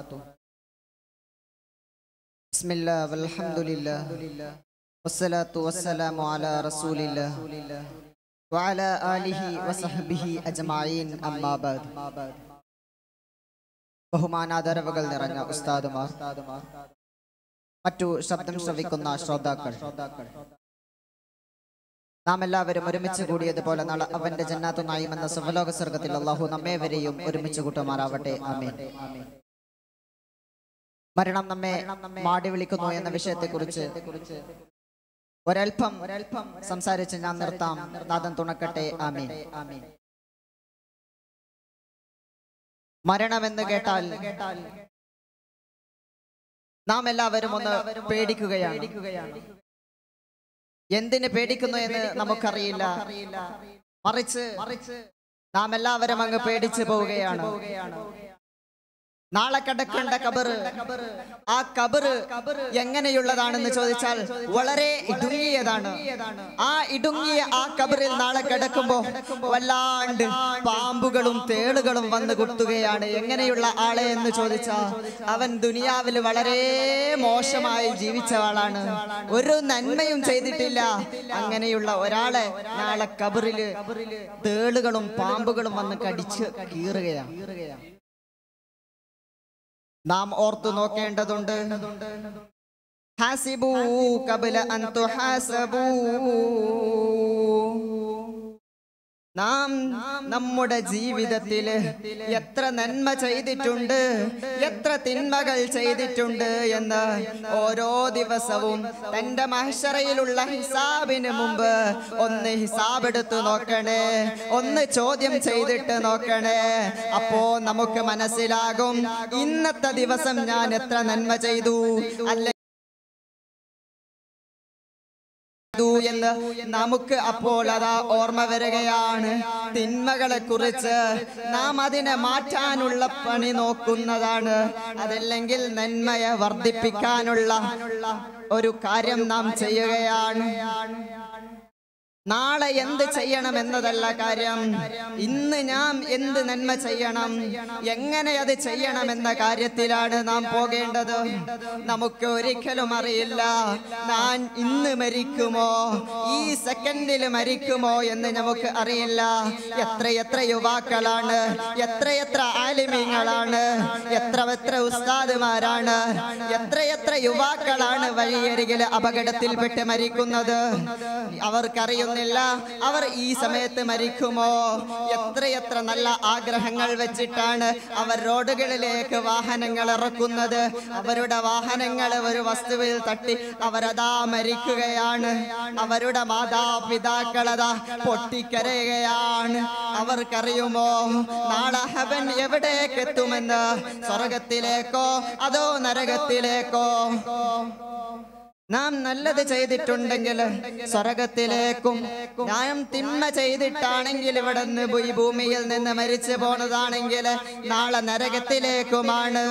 بسم الله والحمد لله والصلاة والسلام على رسول الله وعلى آله وصحبه أجمعين أما بعد ബഹുമാനാദരവുകൾ നിറഞ്ഞ ഉസ്താദുമാർ മറ്റു ശബ്ദം ശ്രവിക്കുന്ന ശ്രോതാക്കൾ നാം എല്ലാവരും ഒരുമിച്ച് കൂടിയതുപോലെ നാളെ അവന്റെ ജന്നാത്തു നായും എന്ന സുവലോക സ്വർഗത്തിൽ അള്ളാഹു നമ്മേവരെയും ഒരുമിച്ച് കൂട്ടുമാറാവട്ടെ ആമേൻ മരണം നമ്മെ മാടി വിളിക്കുന്നു എന്ന വിഷയത്തെക്കുറിച്ച് ഒരൽപ്പം ഒരൽപ്പം സംസാരിച്ച് ഞാൻ നിർത്താം നാദം തുണക്കട്ടെ ആമീൻ മരണമെന്ന് കേട്ടാൽ നാം എല്ലാവരും ഒന്ന് പേടിക്കുകയാണ് എന്തിന് പേടിക്കുന്നു എന്ന് നമുക്കറിയില്ല മറിച്ച് നാം എല്ലാവരും അങ്ങ് പേടിച്ചു പോവുകയാണ് നാളെ കിടക്കേണ്ട കബറ് ആ കബറ് എങ്ങനെയുള്ളതാണെന്ന് ചോദിച്ചാൽ വളരെ ഇടുങ്ങിയതാണ് ആ ഇടുങ്ങിയ ആ കബറിൽ നാളെ കിടക്കുമ്പോ വല്ലാണ്ട് പാമ്പുകളും തേളുകളും വന്ന് കുത്തുകയാണ് എങ്ങനെയുള്ള ആളെ എന്ന് ചോദിച്ചാൽ അവൻ ദുനിയാവിൽ വളരെ മോശമായി ജീവിച്ച ആളാണ് ഒരു നന്മയും ചെയ്തിട്ടില്ല അങ്ങനെയുള്ള ഒരാളെ നാളെ കബറില് തേളുകളും പാമ്പുകളും വന്ന് കടിച്ച് കീറുകയാണ് നാം ഓർത്തു നോക്കേണ്ടതുണ്ട് ഹാസിബൂ കബല അൻ തുഹാസബൂ നാം നമ്മുടെ ജീവിതത്തില് എത്ര നന്മ ചെയ്തിട്ടുണ്ട് എത്ര തിന്മകൾ ചെയ്തിട്ടുണ്ട് എന്ന് ഓരോ ദിവസവും തന്റെ മഹശറയിലുള്ള ഹിസാബിന് മുമ്പ് ഒന്ന് ഹിസാബ് എടുത്തു നോക്കണേ ഒന്ന് ചോദ്യം ചെയ്തിട്ട് നോക്കണേ അപ്പോ നമുക്ക് മനസ്സിലാകും ഇന്നത്തെ ദിവസം ഞാൻ എത്ര നന്മ ചെയ്തു അല്ല ചെയ്തു എന്ന് നമുക്ക് അപ്പോൾ അതാ ഓർമ്മ വരികയാണ് തിന്മകളെ കുറിച്ച് നാം അതിനെ മാറ്റാനുള്ള പണി നോക്കുന്നതാണ് അതല്ലെങ്കിൽ നന്മയെ വർദ്ധിപ്പിക്കാനുള്ള ഒരു കാര്യം നാം ചെയ്യുകയാണ് നാളെ എന്ത് ചെയ്യണം എന്നതല്ല കാര്യം ഇന്ന് നാം എന്ത് നന്മ ചെയ്യണം എങ്ങനെ അത് ചെയ്യണം എന്ന കാര്യത്തിലാണ് നാം പോകേണ്ടത് നമുക്ക് ഒരിക്കലും അറിയില്ല ഞാൻ ഇന്ന് മരിക്കുമോ ഈ സെക്കൻഡിൽ മരിക്കുമോ എന്ന് നമുക്ക് അറിയില്ല എത്രയെത്ര യുവാക്കളാണ് എത്രയെത്ര ആലിമ്യങ്ങളാണ് എത്ര എത്ര ഉസ്താദുമാരാണ് എത്രയെത്ര യുവാക്കളാണ് വഴിയരികിൽ അപകടത്തിൽപ്പെട്ട് മരിക്കുന്നത് അവർക്കറിയുന്നില്ല അവർ ഈ സമയത്ത് മരിക്കുമോ എത്രയെത്ര നല്ല ആഗ്രഹങ്ങൾ വെച്ചിട്ടാണ് അവർ റോഡുകളിലേക്ക് വാഹനങ്ങൾ ഇറക്കുന്നത് അവരുടെ വാഹനങ്ങൾ ഒരു വസ്തുവിൽ തട്ടി അവരതാ മരിക്കുകയാണ് അവരുടെ മാതാപിതാക്കളതാ പൊട്ടിക്കരയുകയാണ് അവർക്കറിയുമോ നാളെ ഹബൻ എവിടേക്ക് എത്തുമെന്ന് സ്വർഗത്തിലേക്കോ അതോ നരകത്തിലേക്കോ നാം നല്ലത് ചെയ്തിട്ടുണ്ടെങ്കിൽ സ്വർഗത്തിലേക്കും നാം തിന്മ ചെയ്തിട്ടാണെങ്കിൽ ഇവിടെ നിന്ന് ഈ ഭൂമിയിൽ നിന്ന് മരിച്ചു പോണതാണെങ്കിൽ നാളെ നരകത്തിലേക്കുമാണ്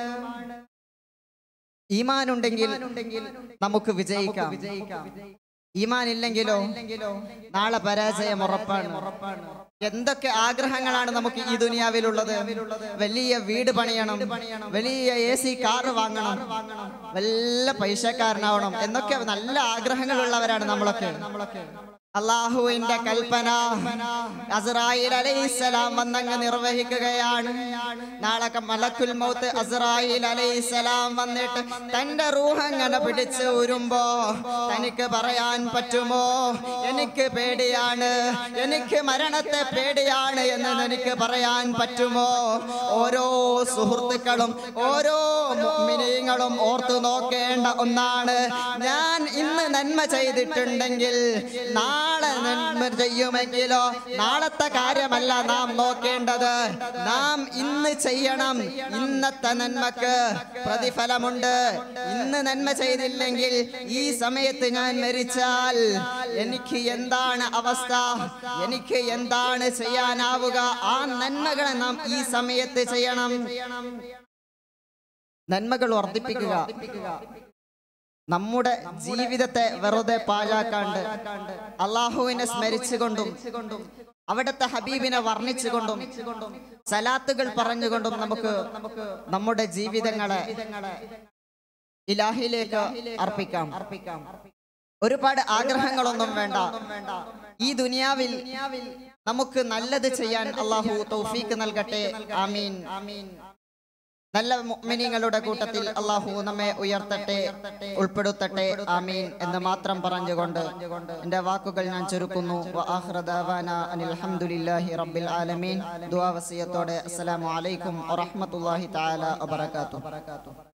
ഈമാൻ ഉണ്ടെങ്കിൽ നമുക്ക് വിജയിക്കാം ഈമാൻ ഇല്ലെങ്കിലോ നാളെ പരാജയം ഉറപ്പാണ് എന്തൊക്കെ ആഗ്രഹങ്ങളാണ് നമുക്ക് ഈ ദുനിയാവിലുള്ളത് വലിയ വീട് പണിയണം വലിയ എ സി കാറ് വാങ്ങണം വല്ല പൈസക്കാരനാവണം എന്നൊക്കെ നല്ല ആഗ്രഹങ്ങളുള്ളവരാണ് നമ്മളൊക്കെ അള്ളാഹുവിന്റെ കൽപ്പന അസ്രായിൽ അലൈഹിസ്സലാം വന്നങ്ങ് നിർവഹിക്കുകയാണ് നാളെ മലക്കുൽ മൗത്ത് അസ്രായിൽ അലൈഹിസ്സലാം വന്നിട്ട് തന്റെ റൂഹ് അങ്ങനെ പിടിച്ച് ഊരുമ്പോ തനിക്ക് പറയാൻ പറ്റുമോ എനിക്ക് പേടിയാണ് എനിക്ക് മരണത്തെ പേടിയാണ് എന്ന് എനിക്ക് പറയാൻ പറ്റുമോ ഓരോ സുഹൃത്തുക്കളും ഓരോ മുഅ്മിനീങ്ങളും ഓർത്തു നോക്കേണ്ട ഒന്നാണ് ഞാൻ ഇന്ന് നന്മ ചെയ്തിട്ടുണ്ടെങ്കിൽ നാളെ നന്മ ചെയ്യുമെങ്കിലോ നാളത്തെ കാര്യമല്ല നാം നോക്കേണ്ടത് നാം ഇന്ന് ചെയ്യണം ഇന്നത്തെ നന്മക്ക് പ്രതിഫലമുണ്ട് ഇന്ന് നന്മ ചെയ്തില്ലെങ്കിൽ ഈ സമയത്ത് ഞാൻ മരിച്ചാൽ എനിക്ക് എന്താണ് അവസ്ഥ എനിക്ക് എന്താണ് ചെയ്യാനാവുക ആ നന്മകളെ നാം ഈ സമയത്ത് ചെയ്യണം നന്മകൾ വർദ്ധിപ്പിക്കുക നമ്മുടെ ജീവിതത്തെ വെറുതെ പാഴാക്കാണ്ട് അള്ളാഹുവിനെ സ്മരിച്ചുകൊണ്ടും അവിടുത്തെ ഹബീബിനെ വർണ്ണിച്ചുകൊണ്ടും സലാത്തുകൾ പറഞ്ഞുകൊണ്ടും നമുക്ക് നമ്മുടെ ജീവിതങ്ങളെ ഇലാഹിലേക്ക് അർപ്പിക്കാം അർപ്പിക്കാം ഒരുപാട് ആഗ്രഹങ്ങളൊന്നും വേണ്ട ഈ ദുനിയാവിൽ നമുക്ക് നല്ലത് ചെയ്യാൻ അള്ളാഹു തൗഫീക്ക് നൽകട്ടെ ആമീൻ ആമീൻ നല്ല മുഅ്മിനീങ്ങളുടെ കൂട്ടത്തിൽ അള്ളാഹു നമ്മെ ഉയർത്തട്ടെ ഉൾപ്പെടുത്തട്ടെ ആമീൻ എന്ന് മാത്രം പറഞ്ഞുകൊണ്ട് എന്റെ വാക്കുകൾ ഞാൻ ചുരുക്കുന്നു വ ആഖിറ ദഅവാന അനിൽ ഹംദുലില്ലാഹി റബ്ബിൽ ആലമീൻ ദുആ വസിയത്തോടെ അസ്സലാമു അലൈക്കും വറഹ്മത്തുള്ളാഹി തആല വബറകാതുഹു